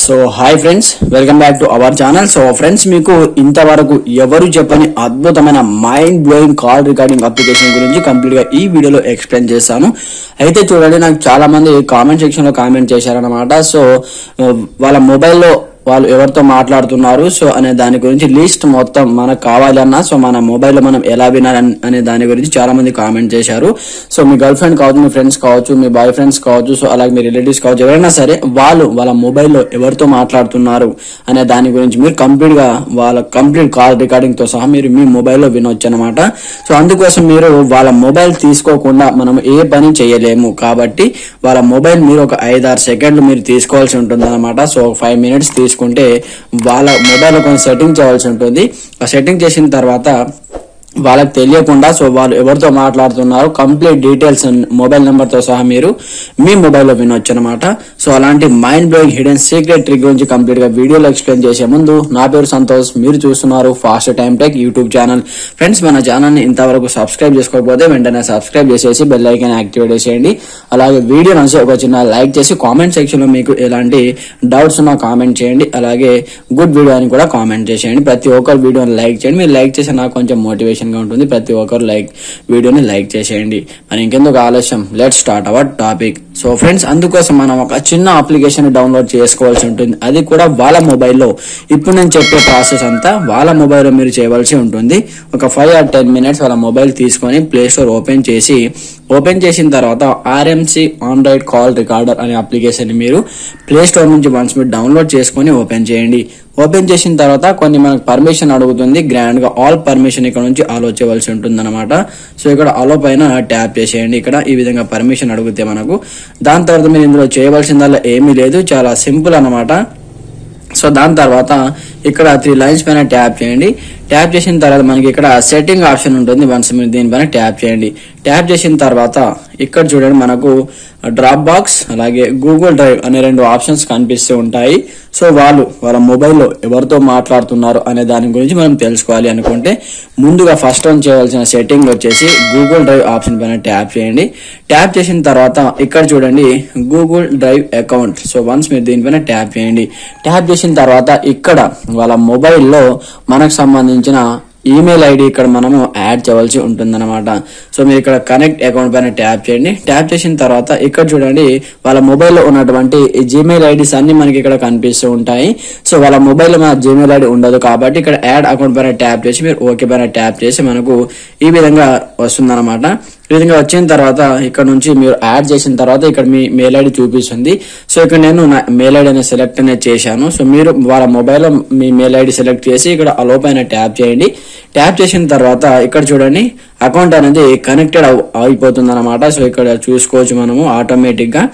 so hi friends welcome back to our channel so friends మీకు ఇంతవరకు ఎవరు చెప్పని అద్భుతమైన mind blowing call recording application గురించి కంప్లీట్ గా ఈ వీడియోలో ఎక్స్ప్లెయిన్ చేస్తాను అయితే చూడండి నాకు చాలా మంది కామెంట్ సెక్షన్ లో కామెంట్ చేశారనమాట సో ఆ, వాళ్ళ మొబైల్లో వాళ్ళు ఎవరితో మాట్లాడుతున్నారు సో అనే దాని గురించి లిస్ట్ మొత్తం మనకు కావాలన్నా సో మన మొబైల్లో మనం ఎలా వినాలి అనే దాని గురించి చాలా మంది కామెంట్ చేశారు సో మీ గర్ల్ ఫ్రెండ్ కావచ్చు మీ ఫ్రెండ్స్ కావచ్చు మీ బాయ్ ఫ్రెండ్స్ కావచ్చు సో అలాగే మీ రిలేటివ్స్ కావచ్చు ఎవరైనా సరే వాళ్ళు వాళ్ళ మొబైల్లో ఎవరితో మాట్లాడుతున్నారు అనే దాని గురించి మీరు కంప్లీట్ గా వాళ్ళ కంప్లీట్ కాల్ రికార్డింగ్ తో సహా మీరు మీ మొబైల్లో వినొచ్చు అనమాట సో అందుకోసం మీరు వాళ్ళ మొబైల్ తీసుకోకుండా మనం ఏ పని చేయలేము కాబట్టి వాళ్ళ మొబైల్ మీరు ఒక ఐదారు సెకండ్లు మీరు తీసుకోవాల్సి ఉంటుంది అనమాట సో ఫైవ్ మినిట్స్ తీసుకుంటే వాళ్ళ మొబైల్ కొన్ని సెట్టింగ్ చేయాల్సి ఉంటుంది ఆ సెట్టింగ్ చేసిన తర్వాత వాళ్ళకి తెలియకుండా సో వాళ్ళు ఎవరితో మాట్లాడుతున్నారు కంప్లీట్ డీటెయిల్స్ మొబైల్ నెంబర్ తో సహా మీరు మీ మొబైల్లో వినొచ్చు అనమాట సో అలాంటి mind blowing hidden secret trick గురించి కంప్లీట్ గా వీడియోలో ఎక్స్ప్లెయిన్ చేసే ముందు నా పేరు సంతోష్ మీరు చూస్తున్నారు fast time tech YouTube channel friends మన ఛానల్ ని ఇంతవరకు సబ్స్క్రైబ్ చేసుకోకపోతే వెంటనే సబ్స్క్రైబ్ చేసేసి బెల్ ఐకాన్ యాక్టివేట్ చేసేయండి అలాగే వీడియో నచ్చి ఒక చిన్న లైక్ చేసి కామెంట్ సెక్షన్ లో మీకు ఎలాంటి డౌట్స్ ఉన్నా కామెంట్ చేయండి అలాగే గుడ్ వీడియో అని కూడా కామెంట్ చేసేయండి ప్రతి ఒక్కరు వీడియోని లైక్ చేయండి మీరు లైక్ చేస్తే నాకు కొంచెం మోటివేషన్ గా ఉంటుంది ప్రతి ఒక్కరు లైక్ వీడియోని లైక్ చేసేయండి మరి ఇంకెందుకు ఆలస్యం let start our topic so friends అందుకోసం మనం ఒక చిన్న అప్లికేషన్ డౌన్లోడ్ చేసుకోవాల్సి ఉంటుంది అది కూడా వాళ్ళ మొబైల్లో ఇప్పుడు నేను చెప్పే ప్రాసెస్ అంతా వాళ్ళ మొబైల్లో మీరు చేయవలసి ఉంటుంది ఒక ఫైవ్ ఆర్ టెన్ మినిట్స్ వాళ్ళ మొబైల్ తీసుకొని ప్లే స్టోర్ ఓపెన్ చేసి ఓపెన్ చేసిన తర్వాత ఆర్ఎంసి ఆండ్రాయిడ్ కాల్ రికార్డర్ అనే అప్లికేషన్ మీరు ప్లే స్టోర్ నుంచి వన్స్ మీరు డౌన్లోడ్ చేసుకొని ఓపెన్ చేయండి ఓపెన్ చేసిన తర్వాత కొన్ని మనకు పర్మిషన్ అడుగుతుంది గ్రాండ్ గా ఆల్ పర్మిషన్ ఇక్కడ నుంచి ఆలో చేయవలసి ఉంటుంది అనమాట సో ఇక్కడ అలో పైన ట్యాప్ చేసేయండి ఇక్కడ ఈ విధంగా పర్మిషన్ అడిగితే మనకు దాని తర్వాత మీరు ఇందులో చేయవలసిందల్లా ఏమీ లేదు చాలా సింపుల్ అన్నమాట సో దాని తర్వాత ఇక్కడ త్రీ లైన్స్ పైన ట్యాప్ చేయండి ట్యాప్ చేసిన తర్వాత మనకి ఇక్కడ సెట్టింగ్ ఆప్షన్ ఉంటుంది వన్స్ మీరు దీనిపైన ట్యాప్ చేయండి ట్యాప్ చేసిన తర్వాత ఇక్కడ చూడండి మనకు డ్రాప్ బాక్స్ అలాగే గూగుల్ డ్రైవ్ అనే రెండు ఆప్షన్స్ కనిపిస్తూ ఉంటాయి సో వాళ్ళు వాళ్ళ మొబైల్లో ఎవరితో మాట్లాడుతున్నారు అనే దాని గురించి మనం తెలుసుకోవాలి అనుకుంటే ముందుగా ఫస్ట్ ఆన్ చేయవలసిన సెట్టింగ్ వచ్చేసి గూగుల్ డ్రైవ్ ఆప్షన్ పైన ట్యాప్ చేయండి ట్యాప్ చేసిన తర్వాత ఇక్కడ చూడండి Google Drive account so once మీరు దీనిపైన ట్యాప్ చేయండి ట్యాప్ చేసిన తర్వాత ఇక్కడ వాళ్ళ మొబైల్లో మనకు సంబంధించిన ఈమెయిల్ ఐడి ఇక్కడ మనము యాడ్ చేయవలసి ఉంటుందన్నమాట సో మీరు ఇక్కడ కనెక్ట్ అకౌంట్ పైన ట్యాప్ చేయండి ట్యాప్ చేసిన తర్వాత ఇక్కడ చూడండి వాళ్ళ మొబైల్లో ఉన్నటువంటి జీమెయిల్ ఐడీస్ అన్ని మనకి ఇక్కడ కనిపిస్తూ ఉంటాయి సో వాళ్ళ మొబైల్లో మన జీమెయిల్ ఐడి ఉండదు కాబట్టి ఇక్కడ యాడ్ అకౌంట్ పైన ట్యాప్ చేసి మీరు ఓకే పైన ట్యాప్ చేసి మనకు ఈ విధంగా వస్తుందన్నమాట ఈ విధంగా వచ్చిన తర్వాత ఇక్కడ నుంచి మీరు యాడ్ చేసిన తర్వాత ఇక్కడ మీ మెయిల్ ఐడి చూపిస్తుంది సో ఇక్కడ నేను నా మెయిల్ ఐడి అనేది సెలెక్ట్ అనేది చేశాను సో మీరు వాళ్ళ మొబైల్లో మీ మెయిల్ ఐడి సెలెక్ట్ చేసి ఇక్కడ అలో పైన ట్యాప్ చేయండి ట్యాప్ చేసిన తర్వాత ఇక్కడ చూడండి అకౌంట్ అనేది కనెక్టెడ్ అయిపోతుంది అనమాట సో ఇక్కడ చూసుకోవచ్చు మనము ఆటోమేటిక్ గా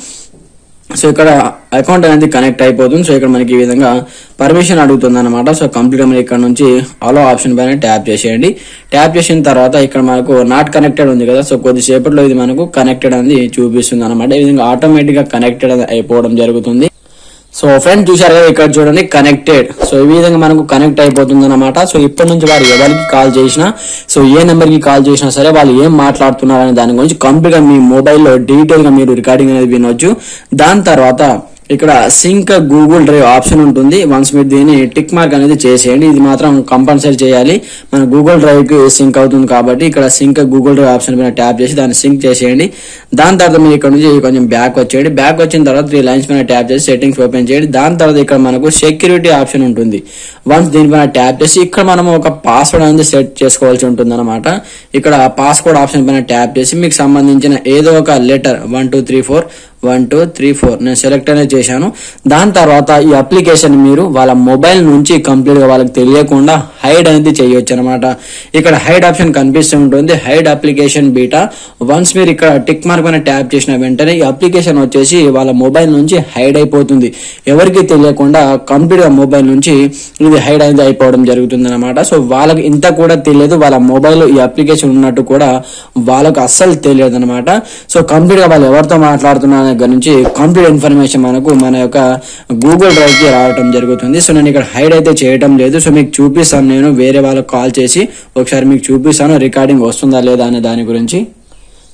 సో ఇక్కడ అకౌంట్ అనేది కనెక్ట్ అయిపోతుంది సో ఇక్కడ మనకి ఈ విధంగా పర్మిషన్ అడుగుతుంది అనమాట సో కంప్లీట్ గా మీరు ఇక్కడ నుంచి అలో ఆప్షన్ పైన ట్యాప్ చేసేయండి ట్యాప్ చేసిన తర్వాత ఇక్కడ మనకు నాట్ కనెక్టెడ్ ఉంది కదా సో కొద్దిసేపట్లో ఇది మనకు కనెక్టెడ్ అనేది చూపిస్తుంది అనమాట ఈ విధంగా ఆటోమేటిక్ గా కనెక్టెడ్ అయిపోవడం జరుగుతుంది సో ఫ్రెండ్ చూసారు కదా ఇక్కడ చూడండి కనెక్టెడ్ సో ఈ విధంగా మనకు కనెక్ట్ అయిపోతుంది అనమాట సో ఇప్పటి నుంచి వారు ఎవరికి కాల్ చేసినా సో ఏ నెంబర్ కి కాల్ చేసినా సరే వాళ్ళు ఏం మాట్లాడుతున్నారు అనే దాని గురించి కంప్లీట్ గా మీ మొబైల్లో డీటెయిల్ గా మీరు రికార్డింగ్ అనేది వినొచ్చు దాని తర్వాత ఇక్కడ సింక్ గూగుల్ డ్రైవ్ ఆప్షన్ ఉంటుంది వన్స్ మీరు దీన్ని టిక్ మార్క్ అనేది చేసేయండి ఇది మాత్రం కంపల్సరీ చేయాలి మన గూగుల్ డ్రైవ్ కి సింక్ అవుతుంది కాబట్టి ఇక్కడ సింక్ గూగుల్ డ్రైవ్ ఆప్షన్ పైన ట్యాప్ చేసి దాన్ని సింక్ చేసేయండి దాని తర్వాత మీరు ఇక్కడ నుంచి కొంచెం బ్యాక్ వచ్చేయండి బ్యాక్ వచ్చిన తర్వాత త్రీ లైన్స్ పైన ట్యాప్ చేసి సెట్టింగ్స్ ఓపెన్ చేయండి దాని తర్వాత ఇక్కడ మనకు సెక్యూరిటీ ఆప్షన్ ఉంటుంది వన్స్ దీనిపైన ట్యాప్ చేసి ఇక్కడ మనం ఒక పాస్వర్డ్ అనేది సెట్ చేసుకోవాల్సి ఉంటుంది అనమాట ఇక్కడ పాస్వర్డ్ ఆప్షన్ పైన ట్యాప్ చేసి మీకు సంబంధించిన ఏదో ఒక letter one two three four one two three four నేను సెలెక్ట్ అనేది చేశాను దాని తర్వాత ఈ అప్లికేషన్ మీరు వాళ్ళ మొబైల్ నుంచి కంప్లీట్ గా వాళ్ళకి తెలియకుండా హైడ్ అనేది చేయొచ్చు అనమాట ఇక్కడ హైడ్ ఆప్షన్ కనిపిస్తూ ఉంటుంది హైడ్ అప్లికేషన్ బీటా వన్స్ మీరు ఇక్కడ టిక్ మార్క్ పైన ట్యాప్ చేసిన వెంటనే ఈ అప్లికేషన్ వచ్చేసి వాళ్ళ మొబైల్ నుంచి హైడ్ అయిపోతుంది ఎవరికి తెలియకుండా కంప్లీట్ గా మొబైల్ నుంచి ఇది హైడ్ అనేది అయిపోవడం జరుగుతుంది అనమాట సో వాళ్ళకి ఇంత కూడా తెలియదు వాళ్ళ మొబైల్ ఈ అప్లికేషన్ ఉన్నట్టు కూడా వాళ్ళకు అస్సలు తెలియదు అనమాట సో కంప్లీట్ గా వాళ్ళు ఎవరితో మాట్లాడుతున్నారు దగ్గర నుంచి కంప్లీట్ ఇన్ఫర్మేషన్ మనకు మన యొక్క గూగుల్ డ్రైవ్ కి రావడం జరుగుతుంది సో నేను ఇక్కడ హైడ్ అయితే చేయడం లేదు సో మీకు చూపిస్తాను నేను వేరే వాళ్ళకి కాల్ చేసి ఒకసారి మీకు చూపిస్తాను రికార్డింగ్ వస్తుందా లేదా అనే దాని గురించి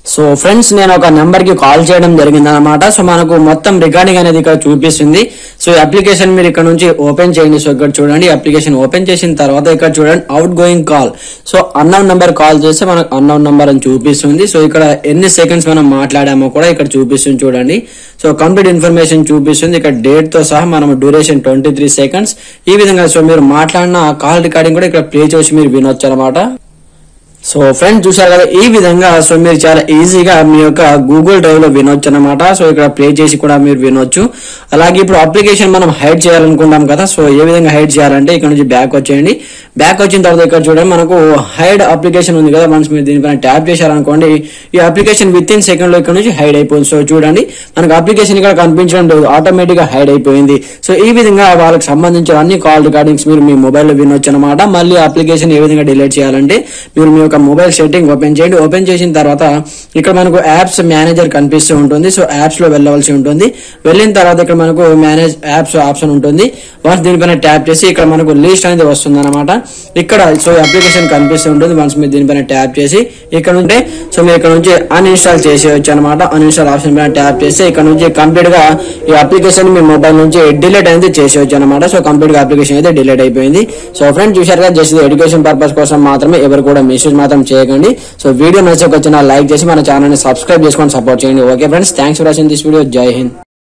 సో ఫ్రెండ్స్ నేను ఒక నెంబర్ కి కాల్ చేయడం జరిగింది అనమాట సో మనకు మొత్తం రికార్డింగ్ అనేది ఇక్కడ చూపిస్తుంది సో ఈ అప్లికేషన్ మీరు ఇక్కడ నుంచి ఓపెన్ చేయండి సో ఇక్కడ చూడండి అప్లికేషన్ ఓపెన్ చేసిన తర్వాత ఇక్కడ చూడండి out going call so unknown number call చేస్తే మనకు అన్నౌన్ నెంబర్ అని చూపిస్తుంది సో ఇక్కడ ఎన్ని సెకండ్స్ మనం మాట్లాడామో కూడా ఇక్కడ చూపిస్తుంది చూడండి సో కంప్లీట్ ఇన్ఫర్మేషన్ చూపిస్తుంది ఇక్కడ డేట్ తో సహా మనం డ్యూరేషన్ ట్వంటీ త్రీ సెకండ్స్ ఈ విధంగా సో మీరు మాట్లాడిన కాల్ రికార్డింగ్ కూడా ఇక్కడ ప్లే చేసి మీరు వినొచ్చు అనమాట సో ఫ్రెండ్స్ చూసారు కదా ఈ విధంగా సో మీరు చాలా ఈజీగా మీ యొక్క గూగుల్ డ్రైవ్ లో వినొచ్చు అనమాట సో ఇక్కడ ప్లే చేసి కూడా మీరు వినొచ్చు అలాగే ఇప్పుడు అప్లికేషన్ మనం హైడ్ చేయాలనుకుంటాం కదా సో ఏ విధంగా హైడ్ చేయాలంటే ఇక్కడ నుంచి బ్యాక్ వచ్చేయండి బ్యాక్ వచ్చిన తర్వాత ఇక్కడ చూడండి మనకు హైడ్ అప్లికేషన్ ఉంది కదా మనసు మీరు దీనిపైన ట్యాప్ చేశారనుకోండి ఈ అప్లికేషన్ విత్ ఇన్ సెకండ్ లో ఇక్కడ నుంచి హైడ్ అయిపోయింది సో చూడండి మనకు అప్లికేషన్ ఇక్కడ కనిపించడం లేదు ఆటోమేటిక్ గా హైడ్ అయిపోయింది సో ఈ విధంగా వాళ్ళకి సంబంధించిన అన్ని కాల్ రికార్డింగ్స్ మీరు మీ మొబైల్లో వినొచ్చు అనమాట మళ్ళీ అప్లికేషన్ ఏ విధంగా డిలీట్ చేయాలంటే మీరు మీ యొక్క మొబైల్ సెట్టింగ్ ఓపెన్ చేయండి ఓపెన్ చేసిన తర్వాత ఇక్కడ మనకు యాప్స్ మేనేజర్ కనిపిస్తూ ఉంటుంది సో యాప్స్ లో వెళ్ళవలసి ఉంటుంది వెళ్ళిన తర్వాత ఇక్కడ మనకు మేనేజ్ యాప్స్ ఆప్షన్ ఉంటుంది వన్స్ దీనిపైన ట్యాప్ చేసి ఇక్కడ మనకు లిస్ట్ అనేది వస్తుంది అనమాట ఇక్కడ సో అప్లికేషన్ కనిపిస్తూ ఉంటుంది వన్స్ మీరు దీనిపైన ట్యాప్ చేసి ఇక్కడ ఉంటే సో మీరు ఇక్కడ నుంచి అన్ఇన్స్టాల్ చేసేయచ్చు అనమాట అన్ఇన్స్టాల్ ఆప్షన్ పైన ట్యాప్ చేసి ఇక్కడ నుంచి కంప్లీట్ గా ఈ అప్లికేషన్ మీ మొబైల్ నుంచి డిలీట్ అనేది చేసేయచ్చు అనమాట సో కంప్లీట్ గా అప్లికేషన్ అయితే డిలీట్ అయిపోయింది సో ఫ్రెండ్స్ చూశారు కదా జస్ట్ ఎడ్యుకేషన్ పర్పస్ కోసం మాత్రమే ఎవరు కూడా మెసేజ్ మాత్రం చేయకండి సో వీడియో నచ్చకొచ్చిన లైక్ చేసి మన ఛానల్ ని సబ్స్క్రైబ్ చేసుకొని సపోర్ట్ చేయండి okay friends thanks for watching this video జై హింద్